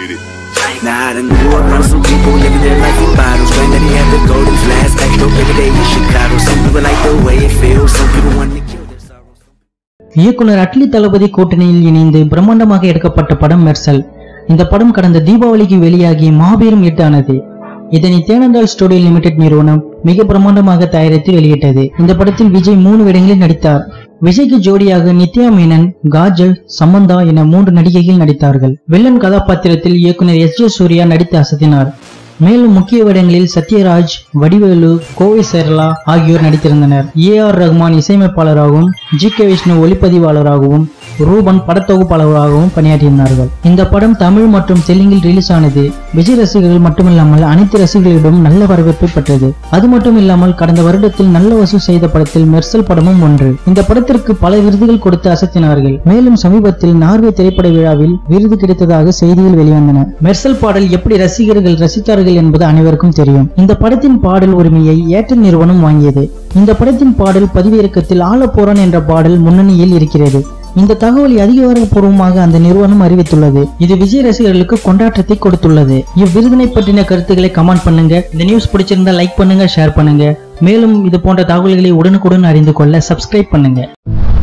get it. Now I done grew up around some people living their life in bottles. Granddaddy had the golden flask, back up every day in Chicago. Some people like the way it feels, some people want to kill their sorrows. இயக்குனர் அட்லி தளபதி கூட்டணியில் இணைந்து பிரம்மாண்டமாக எடுக்கப்பட்ட படம் மெர்சல் இந்த படம் கடந்த தீபாவளிக்கு வெளியாகி மாபெரும் ஹிட் ஆனது இதனை தேனந்தாள் ஸ்டுடியோ லிமிடெட் நிறுவனம் மிக பிரம்மாண்டமாக தயாரித்து வெளியிட்டது இந்த படத்தில் விஜய் மூணு வேடங்களில் நடித்தார் விஜய்க்கு ஜோடியாக நித்யா மேனன் காஜல் சமந்தா என மூன்று நடிகைகள் நடித்தார்கள் வில்லன் கதாபாத்திரத்தில் இயக்குனர் எஸ் ஜே சூர்யா நடித்து அசத்தினார் மேலும் முக்கிய வேடங்களில் சத்யராஜ் வடிவேலு கோவை சரளா ஆகியோர் நடித்திருந்தனர் ஏ ஆர் ரஹ்மான் இசையமைப்பாளராகவும் ஜி கே விஷ்ணு ஒளிப்பதிவாளராகவும் ரூபன் படத்தொகுப்பாளராகவும் பணியாற்றியிருந்தார்கள் இந்த படம் தமிழ் மற்றும் தெலுங்கில் ரிலீஸ் ஆனது விஜய் ரசிகர்கள் மட்டுமில்லாமல் அனைத்து ரசிகர்களிடம் நல்ல வரவேற்பை பெற்றது அது மட்டும் இல்லாமல் கடந்த வருடத்தில் நல்ல வசூல் செய்த படத்தில் மெர்சல் படமும் ஒன்று இந்த படத்திற்கு பல விருதுகள் கொடுத்து அசத்தினார்கள் மேலும் சமீபத்தில் நார்வே திரைப்பட விழாவில் விருது கிடைத்ததாக செய்திகள் வெளிவந்தன மெர்சல் பாடல் எப்படி ரசிகர்கள் ரசித்தார்கள் என்பது அனைவருக்கும் தெரியும் இந்த படத்தின் பாடல் உரிமையை ஏர்டெல் நிறுவனம் வாங்கியது இந்த படத்தின் பாடல் பதிவிறக்கத்தில் ஆலப்போரான் என்ற பாடல் முன்னணியில் இருக்கிறது இந்த தகவலை அதிகாரப்பூர்வமாக அந்த நிறுவனம் அறிவித்துள்ளது இது விஜய் ரசிகர்களுக்கு கொண்டாட்டத்தை கொடுத்துள்ளது இவ்விருதினை பற்றின கருத்துக்களை கமெண்ட் பண்ணுங்க இந்த நியூஸ் பிடிச்சிருந்தா லைக் பண்ணுங்க ஷேர் பண்ணுங்க மேலும் இது போன்ற தகவல்களை உடனுக்குடன் அறிந்து கொள்ள சப்ஸ்கிரைப் பண்ணுங்க